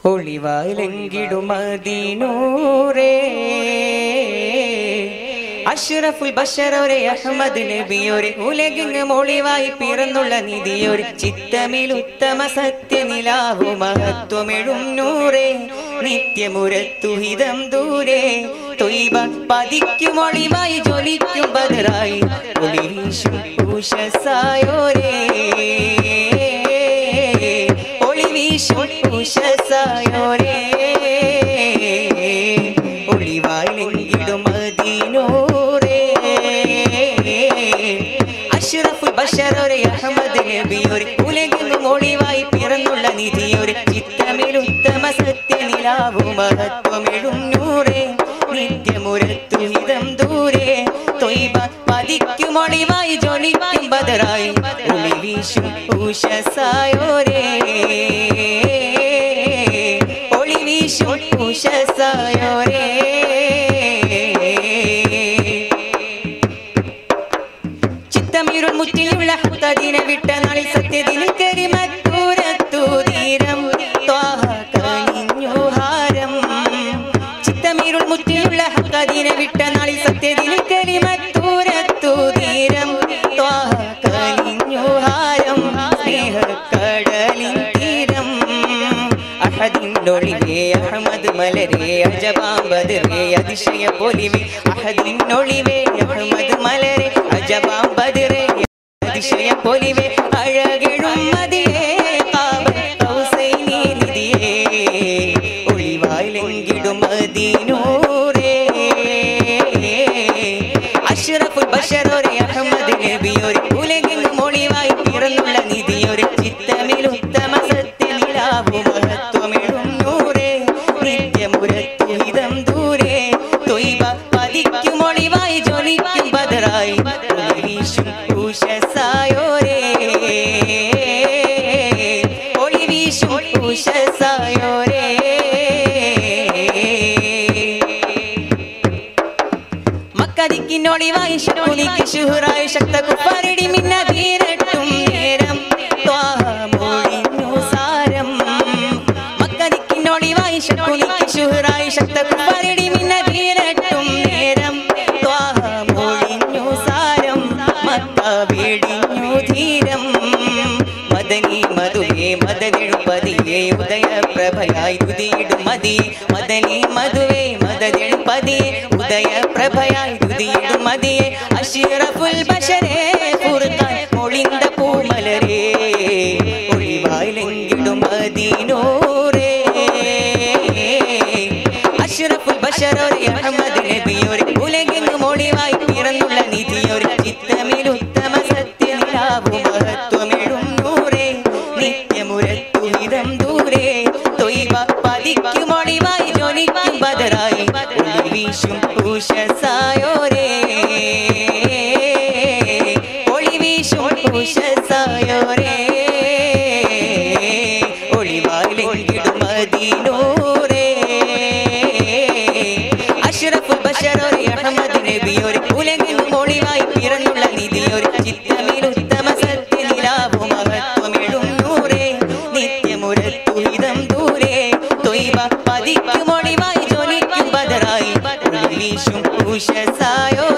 ഒളിവായിലെങ്കിടുമതിനൂറേ അഷ്റഫുൽ ബഷറൊരെ അഹമ്മദ് നബിയൊരു ഉലകിങ് മൊളിവായി പിറന്നുള്ള നിധിയൊരു ചിത്തമിൽ ഉത്തമ സത്യനിലാവു മഹത്വമെഴും നൂറേ നിത്യമുരത്തുഹിതം ദൂരെ തൊയ്ബ പതിക്കും ഒളിവായി ജ്വലിക്കും ബദറായി ഒളി വീശും ഉഷസായോരേ ഒളി വീശും ഉഷസായോരേ ഒളിവായിലെങ്കിലും മദീനൂറേ അഷ്റഫുൽ ബഷറൊരു അഹമ്മദ് നബി ഒരു ഉലകെങ്ങും ഒളിവായി പിറന്നുള്ള നിധി ഒരു ചിത്തമിൽ ഉത്തമ സത്യനിലാവു മഹത്വമെഴും നൂറേ നിത്യമുരത്തുഹിതം ദൂരെ തൊയ്ബ പതിക്കും ഒളിവായി ജ്വലിക്കും ബദറായി ഒളി വീശും ഉഷസായോരേ ഒളി വീശും ഉഷസായോരേ ചിത്തമീരുൾ മുറ്റിലുള്ള ഹുത്തതിനെ വിട്ട നാളിൽ സത്യദിനിൽ കരിമത്തൂരത്തു തീരം ത്വാഹ കനിഞ്ഞു ഹാരം ചിത്തമീരുൾ മുറ്റിലുള്ള ഹുത്തതിനെ വിട്ട നാളിൽ സത്യദിനിൽ കരിമത്തൂരത്തു തീരം ത്വാഹ കനിഞ്ഞു ഹാരം സ്നേഹക്കടലിൻ തീരം അഹദിനൊളിവേ അഹമ്മദ് മലരേ അജബാമ്പതരേ അതിശയ പൊലിവേ അഹദിനൊളിവേ അഹമ്മദ് മലരേ അജബാമ്പതരേ അതിശയ പൊലിവേ അഴകെഴും മതിയേ കാവൽ കൗസൈനി നിധിയേ ഒളിവായിലെങ്കിടും മദീനൂരേ അഷ്റഫുൽ ബഷറൊരെ അഹമ്മദ് നബിയൊരു ഉലകെങ്ങും ഒളിവായി പിറന്നുള്ള നിധിയൊരു ചിത്തമിൽ ഉത്തമ സത്യനിലാവു മഹത്വമെഴും നൂറേ നിത്യമുരത്തുഹിതം ദൂരെ തൊയ്ബ പതിക്കും ഒളിവായി ജ്വലിക്കും ബദറായി ഒളി വീശും ഉഷസായോരേ ഒളി വീശും ഉഷസായോരേ മക്കതിക്കിനൊളിവായി ശുനിക്ക് ശുഹറായി ശക്ത കുപ്പാരടി മിന്ന വീരട്ടും നേരം ത്വാഹ മൊഴിഞ്ഞു സാരം മക്കതിക്കിനൊളിവായി ശുനിക്ക് ശുഹറായി ശക്ത കുപ്പാരടി മിന്ന വീരട്ടും നേരം ത്വാഹ മൊഴിഞ്ഞു സാരം മക്ക വെടിഞ്ഞു ധീരം മദനി മധുവേ മദനെഴുപതിയേ ഉദയ പ്രഭയായി ഉദിയിടും മതി മദനി മധുവേ മദനെഴുപതിയേ ഉദയ പ്രഭയായി ഉദിയിടും മതിയേ അഷിറഫുൽ ബഷരേ ഫുർഖാൻ മൊളിന്ത പൂമലരേ ഒളിവായിലെങ്കിടും മദീനൂരേ അഷ്റഫുൽ ബഷറൊരു അഹമ്മദ് നബിയൊരു ഉലകെങ്ങും ഒളിവായി പിറന്നുള്ള നിധിയൊരു ചിത്തമിൽ ഉത്തമ സത്യനിലാവു മഹത്വമെഴും നൂറേ നിത്യമുരത്തുഹിതം ദൂരെ തൊയ്വ പതിക്കും ഒളിവായി ജ്വലിക്കും ബദറായി ഒളി വീശും ഉഷസായോരേ ഒളി വീശും ഉഷസായോരേ ഒളിവായിലെങ്കിടും മദീനൂരേ അഷ്റഫുൽ ബഷറൊരു അഹമ്മദ് നബിയൊരു ഉലകെങ്ങും ഒളിവായി പിറന്നുള്ള നിധിയൊരു ചിത്തമിൽ ഉത്തമ സത്യനിലാവു മഹത്വമെഴും നൂറേ നിത്യമുരത്തുഹിതം ദൂരെ തൊയ്വ പതിക്കും ഒളിവായി ജ്വലിക്കും ബദറായി ഒളി വീശും ഉഷസായോ